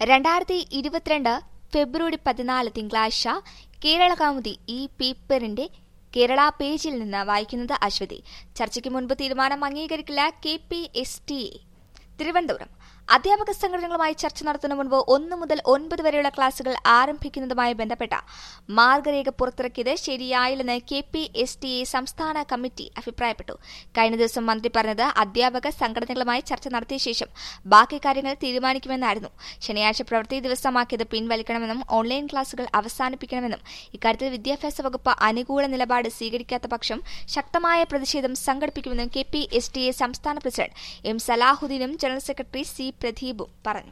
രണ്ടായിരത്തി ഇരുപത്തിരണ്ട് ഫെബ്രുവരി പതിനാല് തിങ്കളാഴ്ച കേരള കൗമുദി ഈ പേപ്പറിന്റെ കേരള പേജിൽ നിന്ന് വായിക്കുന്നത് അശ്വതി ചർച്ചയ്ക്ക് മുൻപ് തീരുമാനം അംഗീകരിക്കില്ല K P S T A Thiruvananthapuram അധ്യാപക സംഘടനകളുമായി ചർച്ച നടത്തുന്ന മുൻപ് ഒന്ന് മുതൽ ഒൻപത് വരെയുള്ള ക്ലാസുകൾ ആരംഭിക്കുന്നതുമായി ബന്ധപ്പെട്ട മാർഗരേഖ പുറത്തിറക്കിയത് ശരിയായില്ലെന്ന് K P S T A സംസ്ഥാന കമ്മിറ്റി അഭിപ്രായപ്പെട്ടു കഴിഞ്ഞ ദിവസം മന്ത്രി പറഞ്ഞത് അധ്യാപക സംഘടനകളുമായി ചർച്ച നടത്തിയ ശേഷം ബാക്കി കാര്യങ്ങൾ തീരുമാനിക്കുമെന്നായിരുന്നു ശനിയാഴ്ച പ്രവൃത്തി ദിവസമാക്കിയത് പിൻവലിക്കണമെന്നും ഓൺലൈൻ ക്ലാസുകൾ അവസാനിപ്പിക്കണമെന്നും ഇക്കാര്യത്തിൽ വിദ്യാഭ്യാസ വകുപ്പ് അനുകൂല നിലപാട് സ്വീകരിക്കാത്ത പക്ഷം ശക്തമായ പ്രതിഷേധം സംഘടിപ്പിക്കുമെന്നും K P S T A സംസ്ഥാന പ്രസിഡന്റ് എം സലാഹുദ്ദീനും ജനറൽ സെക്രട്ടറി സി പ്രദീപും പറഞ്ഞു